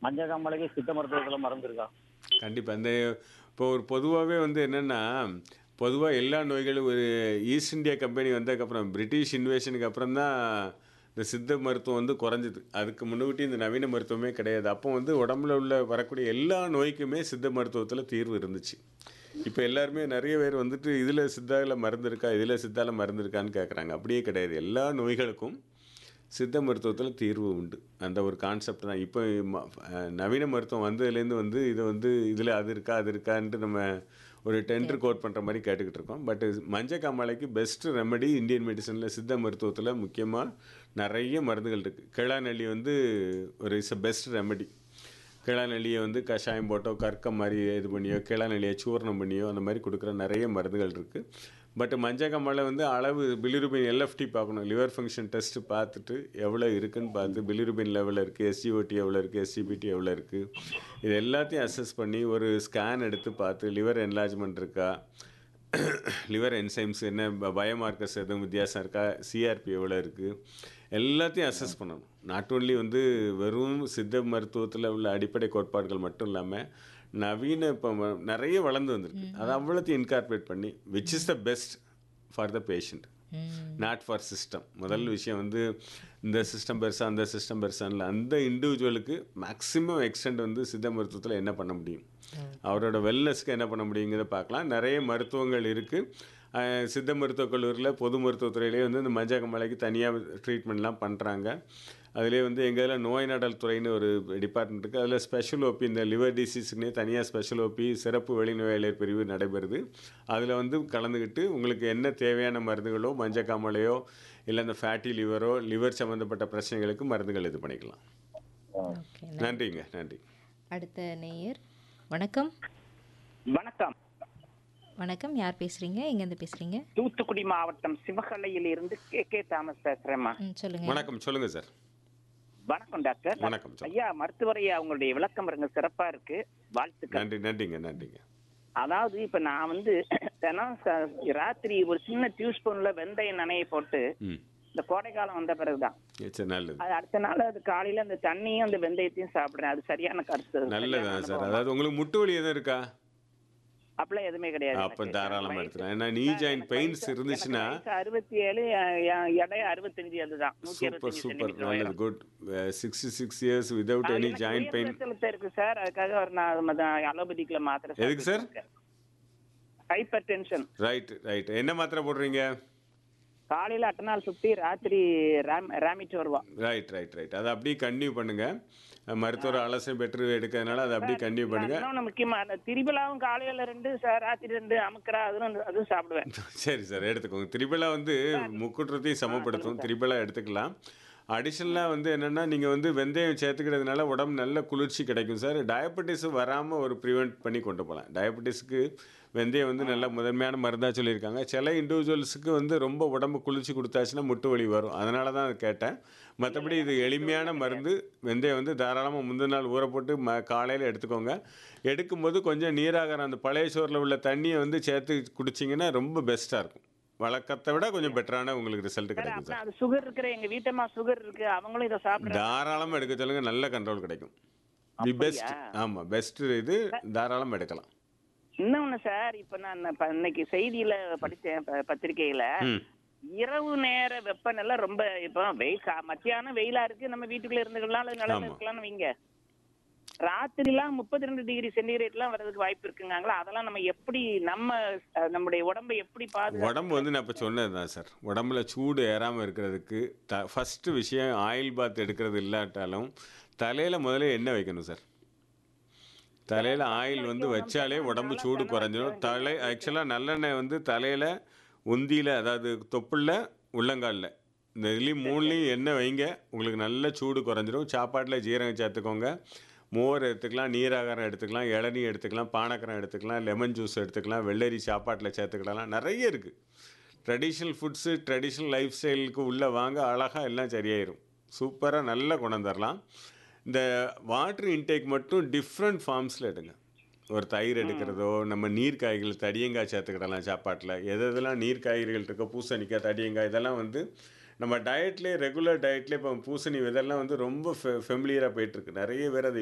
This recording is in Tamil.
மஞ்சக்காமலைக்கு சித்த மருத்துவத்தில் மருந்து இருக்கா கண்டிப்பா. இந்த இப்போ ஒரு பொதுவாவே வந்து என்னன்னா, பொதுவா எல்லா நோய்களும் ஒரு ஈஸ்ட் இந்தியா கம்பெனி வந்ததுக்கப்புறம், பிரிட்டிஷ் இன்வேஷனுக்கு அப்புறம் தான் இந்த சித்த மருத்துவம் வந்து குறைஞ்சது. அதுக்கு முன்னக்கூட்டி இந்த நவீன மருத்துவமே கிடையாது. அப்போ வந்து உடம்புல உள்ள வரக்கூடிய எல்லா நோய்க்குமே சித்த மருத்துவத்தில தீர்வு இருந்துச்சு. இப்ப எல்லாருமே நெறைய பேர் வந்துட்டு, "இதில சித்தால மருந்து இருக்கா? இதில சித்தால மருந்து இருக்கான்னு?" கேட்குறாங்க. அப்படியே கிடையாது. எல்லா நோய்களுக்கும் சித்த மருத்துவத்தில தீர்வு உண்டு. அந்த ஒரு கான்செப்ட் தான். இப்ப ம அ நவீன மருத்துவம் வந்ததுலேருந்து வந்து இத வந்து இதில அது இருக்கா, அது இருக்கான்ட்டு நம்ம ஒரு டெண்டர் கோட் பண்ற மாரி கேட்டுக்கிட்டு இருக்கோம். பட் மஞ்சக்காமாலைக்கு பெஸ்ட் ரெமெடி இந்தியன் மெடிசின்ல சித்த மருத்துவத்தில முக்கியமா நெறைய மருந்துகள் இருக்கு. கிழாநெல்லி வந்து ஒரு இஸ் அ பெஸ்ட் ரெமெடி. கிழாநெல்லிய வந்து கஷாயம் போட்டோ, கற்கம் மாரி இது பண்ணியோ, கிழாநெல்லிய சூர்ணம் பண்ணியோ, அந்த மாரி குடுக்குற நெறைய மருந்துகள் இருக்கு. பட் மஞ்சக்காமாலை வந்து அளவு பிலிருபின் எல்எஃப்டி பார்க்கணும். லிவர் ஃபங்ஷன் டெஸ்ட் பார்த்துட்டு, எவ்வளோ இருக்குன்னு பார்த்து, பிலிருபின் லெவல்ல இருக்கு, எஸ்ஜிஓடி எவ்வளோ இருக்கு, எஸ்ஜிபிடி எவ்வளோ இருக்கு, இது எல்லாத்தையும் அசஸ் பண்ணி ஒரு ஸ்கேன் எடுத்து பார்த்து, லிவர் என்லார்ஜ்மென்ட் இருக்கா, லிவர் என்சைம்ஸ் என்ன ப பயோமார்க்கர்ஸ் எதுவும் வித்தியாசம் இருக்கா, சிஆர்பி எவ்வளோ இருக்கு, எல்லாத்தையும் அசஸ் பண்ணணும். நாட் ஒன்லி வந்து வெறும் சித்த மருத்துவத்தில உள்ள அடிப்படை கோட்பாடுகள் மட்டும் இல்லாம, நவீன இப்ப ம நெறைய வளர்ந்து வந்திருக்கு. அத அவ்வளத்தையும் இன்கார்ப்பரேட் பண்ணி, which is the best for the patient. Not for system. முதல் விஷயம் வந்து இந்த சிஸ்டம் பெருசா, அந்த சிஸ்டம் பெருசான்னு இல்ல. அந்த இண்டிவிஜுவலுக்கு மேக்ஸிமம் எக்ஸ்டெண்ட் வந்து சித்த மருத்துவத்தில என்ன பண்ண முடியும்? அவரோட வெல்னஸ்க்கு என்ன பண்ண முடியுங்கிறத பார்க்கலாம். நெறைய மருத்துவங்கள் இருக்கு. அ சித்த மருத்துவக் கல்லூரியில, பொது மருத்துவத் துறையிலேயே வந்து இந்த மஞ்சக்காமாலைக்கு தனியா ட்ரீட்மெண்ட்லாம் பண்றாங்க. அதிலேயே வந்து எங்க இதில நோய் நாடல் துறைன்னு ஒரு டிபார்ட்மெண்ட் இருக்கு. அதில ஸ்பெஷல் ஓபி இந்த லிவர் டிசீஸ்க்குன்னே தனியா ஸ்பெஷல் ஓபி, சிறப்பு வெளிநோயாளர் பிரிவு நடைபெறுது. அதில வந்து கலந்துக்கிட்டு, உங்களுக்கு என்ன தேவையான மருந்துகளோ, மஞ்சக்காமாலையோ, இல்ல இந்த ஃபேட்டி லிவரோ, லிவர் சம்மந்தப்பட்ட பிரச்சனைகளுக்கு மருந்துகள் இது பண்ணிக்கலாம். ஓகே. நன்றி. நன்றிங்க. நன்றி. அடுத்த நேயர். வணக்கம். வணக்கம். வணக்கம். யார் பேசுறீங்க? எங்கேருந்து பேசுறீங்க? தூத்துக்குடி மாவட்டம் சிவகலையில் இருந்து கே கே தாமஸ் பேசுறேம்மா. ம். சொல்லுங்க. வணக்கம். சொல்லுங்க சார். வணக்கம் டாக்டர். வணக்கம். சொல்லுங்க. ஐயா மருத்துவர் ஐயா உங்களுடைய விளக்கம் பாருங்க சிறப்பா இருக்கு. வாழ்த்துக்கள். நன்றி, நன்றிங்க, நன்றிங்க. அதாவது இப்ப நான் வந்து தினம் ச- ராத்திரி ஒரு சின்ன டியூ ஸ்பூன்ல வெந்தயம் நனைய போட்டு ம். இந்த கோடை காலம் வந்த பிறகுதான் சரி நல்லது. அது அடுத்த நாள் அது காலையில அந்த தண்ணியும் அந்த வெந்தயத்தையும் சாப்பிடுறேன் அது சரியான கருத்து நல்லதுதான் சரியான சார். அனுபவமா? அதாவது உங்களுக்கு முட்டு வலி எதுவும் இருக்கா? அப்படிலாம் எதுவுமே கிடையாது அப்ப எனக்கு. தாராளமா வயசு- எடுத்துக்கலாம். ஏன்னா நீ சார், ஜாயிண்ட் எனக்கு பெயின்ஸ் வயசு- இருந்துச்சுன்னா எனக்கு வயசு 67 எ- எ- எடை 65 அதுதான் நூத்தி சூப்பர் அறுபத்தஞ்சு சூப்பர் சென்டிமீட்டர் நல்லது உயரம். Good sixty six years without any எனக்கு ஜாயிண்ட் உயர் பெயின் ரத்த அழுத்தம் இருக்கு சார் அதுக்காக ஒரு நான் அலோபதிக்ல மாத்திரை எதுக்கு sir? Hypertension right right என்ன மாத்திரை போடுறீங்க காலையில அட்டனால் சுத்தி ராத்திரி ராம் ராமிட்டு வருவா ரைட் ரைட் ரைட் அதை அப்படியே கன்டினியூ பண்ணுங்க மருத்துவர் ஆலோசனை பெற்று எடுக்கிறதுனால அதை அப்படியே கன்டினியூ பண்ணுங்க இன்னொன்னு முக்கியமா அந்த திரிபலாவும் காலையில ரெண்டு சார் ராத்திரி ரெண்டு அமுக்கரா அதுவும் அதுவும் சாப்பிடுவேன் சரி சார் எடுத்துக்கோங்க திரிபலா வந்து முக்குற்றத்தையும் சமப்படுத்தும் திரிபலா எடுத்துக்கலாம் அடிஷ்னலாக வந்து என்னென்னா நீங்கள் வந்து வெந்தயம் சேர்த்துக்கிறதுனால உடம்பு நல்ல குளிர்ச்சி கிடைக்கும் சார் டயபெட்டிஸ் வராமல் ஒரு ப்ரிவெண்ட் பண்ணி கொண்டு போகலாம் டயபெட்டிஸ்க்கு வெந்தயம் வந்து நல்ல முதன்மையான மருந்தாக சொல்லியிருக்காங்க சில இண்டிவிஜுவல்ஸுக்கு வந்து ரொம்ப உடம்பு குளிர்ச்சி கொடுத்தாச்சுன்னா முட்டு வலி வரும் அதனால தான் அதை கேட்டேன் மற்றபடி இது எளிமையான மருந்து வெந்தயம் வந்து தாராளமாக முந்தின நாள் ஊற போட்டு ம காலையில் எடுத்துக்கோங்க எடுக்கும்போது கொஞ்சம் நீராகாரம் அந்த பழைய சோறில் உள்ள தண்ணியை வந்து சேர்த்து குடிச்சிங்கன்னா ரொம்ப பெஸ்ட்டாக இருக்கும் வழக்கத்தை விட கொஞ்சம் பெட்டரான உங்களுக்கு ரிசல்ட் சார் கிடைக்கும் அப்புறம் சார் அது சுகர் இருக்கிற எங்க வீட்டம்மா சுகர் இருக்கு அவங்களும் இதை சாப்பிடுறாங்க தாராளமாக எடுக்க சொல்லுங்க நல்ல கண்ட்ரோல் கிடைக்கும் தி பெஸ்ட் ஆமாம் பெஸ்ட் இது தாராளமாக எடுக்கலாம் இன்னொன்னு சார் இப்ப நான் இப்ப இன்னைக்கு செய்தியில படிச்சேன் ப- பத்திரிக்கையில ம் இரவு நேர வெப்பநிலை ரொம்ப இப்போ வெயில் கா- மத்தியானம் வெயிலா இருக்கு நம்ம வீட்டுக்குள்ள இருந்துக்கலாம் நல்லா ஆமா. இருக்கலாம்னு வைங்க ராத்திரிலாம் முப்பத்தி ரெண்டு டிகிரி சென்டிகிரேட்லாம் வர்றதுக்கு வாய்ப்பு இருக்குங்காங்களா அதெல்லாம் நம்ம எப்படி நம்ம அஹ், நம்முடைய உடம்பை எப்படி பாதுகாத்து உடம்பு வந்து நான் இப்போ சொன்னது தான் சார் உடம்புல சூடு ஏறாமல் இருக்கிறதுக்கு த ஃபஸ்ட்டு விஷயம் ஆயில் பாத் எடுக்கிறது இல்லாட்டாலும் தலையில் முதல்ல எண்ணெய் வைக்கணும் சார் தலையில் ஆயில் வந்து வச்சாலே உடம்பு சூடு குறைஞ்சிடும் தலை ஆக்சுவலாக நல்லெண்ணெய் வந்து தலையில் உந்தியில் அதாவது தொப்புளில் உள்ளங்காலில் இந்த இதுலேயும் மூணுலேயும் எண்ணெய் வைங்க உங்களுக்கு நல்ல சூடு குறைஞ்சிரும் சாப்பாட்டில் ஜீரகம் சேர்த்துக்கோங்க மோர் எடுத்துக்கலாம் நீராகாரம் எடுத்துக்கலாம் இளநீ எடுத்துக்கலாம் பானக்கரம் எடுத்துக்கலாம் லெமன் ஜூஸ் எடுத்துக்கலாம் வெள்ளரி சாப்பாட்டில் சேர்த்துக்கலாம் நிறைய இருக்குது ட்ரெடிஷ்னல் ஃபுட்ஸு ட்ரெடிஷ்னல் லைஃப் ஸ்டைலுக்கு உள்ளே வாங்க அழகாக எல்லாம் சரியாயிரும் சூப்பராக நல்லா கொண்டு வந்துடலாம் இந்த வாட்டர் இன்டேக் மட்டும் டிஃப்ரெண்ட் ஃபார்ம்ஸில் எடுங்க ஒரு தயிர் எடுக்கிறதோ நம்ம நீர் காய்கள் தடியங்காய் சேர்த்துக்கிடலாம் சாப்பாட்டில் எது எதெல்லாம் நீர் காய்கறிகள் இருக்கோ பூசணிக்காய் தடியங்காய் இதெல்லாம் வந்து நம்ம டயட்லேயே ரெகுலர் டயட்லேயே இப்போ பூசணி இதெல்லாம் வந்து ரொம்ப ஃபெ ஃபெமிலியராக போயிட்டுருக்கு நிறைய பேர் அதை